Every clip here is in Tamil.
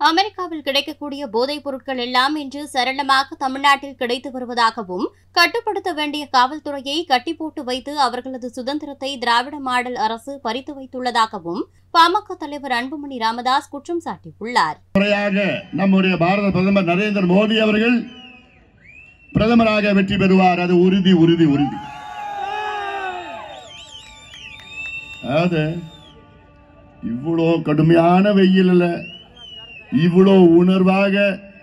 அமெரிக்காவில் கிடைக்கக்கூடிய போதைப் பொருட்கள் எல்லாம் இன்று சரளமாக தமிழ்நாட்டில் கிடைத்து வருவதாகவும் கட்டுப்படுத்த வேண்டிய காவல்துறையை கட்டி போட்டு வைத்து அவர்களது சுதந்திரத்தை திராவிட மாடல் அரசு பறித்து வைத்துள்ளதாகவும் பாமக தலைவர் அன்புமணி ராமதாஸ் குற்றம் சாட்டியுள்ளார் முறையாக நம்முடைய பாரத பிரதமர் நரேந்திர மோடி அவர்கள் பிரதமராக வெற்றி பெறுவார் அது உறுதி உறுதி உறுதி அதாவது இவ்வளோ கடுமையான வெயிலில் இவ்வளோ உணர்வாக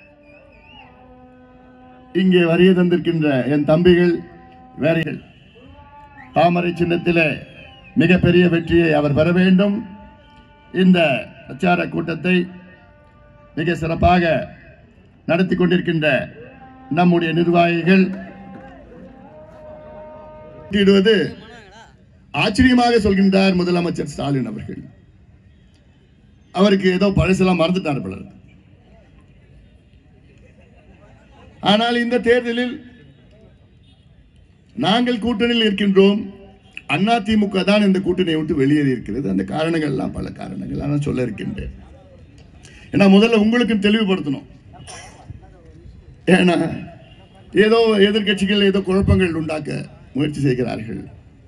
இங்கே வரிய தந்திருக்கின்ற என் தம்பிகள் வேறைகள் தாமரை சின்னத்திலே மிகப்பெரிய வெற்றியை அவர் பெற வேண்டும் இந்த பிரச்சார கூட்டத்தை மிக சிறப்பாக நடத்தி கொண்டிருக்கின்ற நம்முடைய நிர்வாகிகள் போட்டியிடுவது ஆச்சரியமாக சொல்கின்றார் முதலமைச்சர் ஸ்டாலின் அவர்கள் அவருக்கு ஏதோ பழசெல்லாம் மறந்துட்டார் போல இருக்கு. ஆனால் இந்த தேர்தலில் நாங்கள் கூட்டணியில் இருக்கின்றோம் அதிமுக தான் இந்த கூட்டணியை விட்டு வெளியேறி இருக்கிறது அந்த காரணங்கள் எல்லாம் பல காரணங்கள் நான் சொல்ல இருக்கின்றேன் ஏன்னா முதல்ல உங்களுக்கும் தெளிவுபடுத்தணும் ஏன்னா ஏதோ எதிர்க்கட்சிகள் ஏதோ குழப்பங்கள் உண்டாக்க முயற்சி செய்கிறார்கள்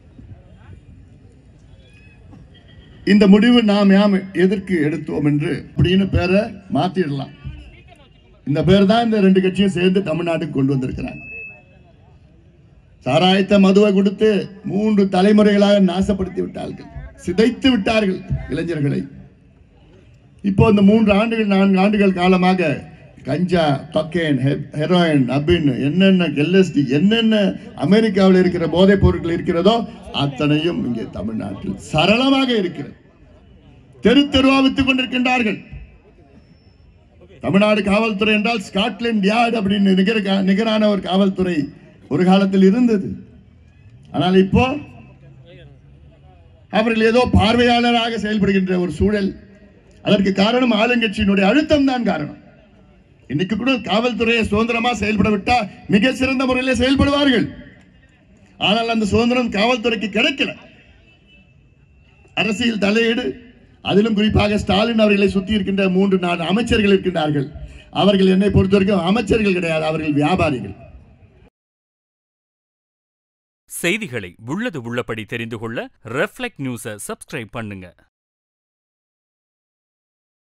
இந்த முடிவு நாம் யாம் எதற்கு எடுத்தோம் என்று அப்படின்னு பேரை மாத்திடலாம் இந்த பேர் தான் இந்த ரெண்டு கட்சியும் சேர்ந்து தமிழ்நாட்டுக்கு கொண்டு வந்திருக்கிறாங்க சாராயத்த மதுவை கொடுத்து மூன்று தலைமுறைகளாக நாசப்படுத்தி விட்டார்கள் சிதைத்து விட்டார்கள் இளைஞர்களை இப்போ இந்த மூன்று ஆண்டுகள் நான்கு ஆண்டுகள் காலமாக கஞ்சா கொக்கைன் ஹெரோயின் அபின் என்னென்ன எல்எஸ்டி என்னென்ன அமெரிக்காவில் இருக்கிற போதைப் பொருட்கள் இருக்கிறதோ அத்தனையும் இங்கே தமிழ்நாட்டில் சரளமாக இருக்கிறது தெரு தெருவா வித்துக் கொண்டிருக்கின்றார்கள் தமிழ்நாடு காவல்துறை என்றால் ஸ்காட்லாந்து யார்டு அப்படின்னு நிகர நிகரான ஒரு காவல்துறை ஒரு காலத்தில் இருந்தது ஆனால் இப்போ அவர்கள் ஏதோ பார்வையாளராக செயல்படுகின்ற ஒரு சூழல் அதற்கு காரணம் ஆளுங்கட்சியினுடைய அழுத்தம் தான் காரணம் இன்னைக்கு கூட காவல்துறையை சுதந்திரமா செயல்பட விட்டா மிக சிறந்த முறையில் செயல்படுவார்கள் ஆனால் அந்த சுதந்திரம் காவல்துறைக்கு கிடைக்கல அரசியல் தலையீடு அதிலும் குறிப்பாக ஸ்டாலின் அவர்களை சுற்றி இருக்கின்ற மூன்று நான்கு அமைச்சர்கள் இருக்கின்றார்கள் அவர்கள் என்னை பொறுத்தவரைக்கும் அமைச்சர்கள் கிடையாது அவர்கள் வியாபாரிகள் செய்திகளை உள்ளது உள்ளபடி தெரிந்து கொள்ள ரெஃப்ளெக்ட் நியூஸை சப்ஸ்கிரைப் பண்ணுங்க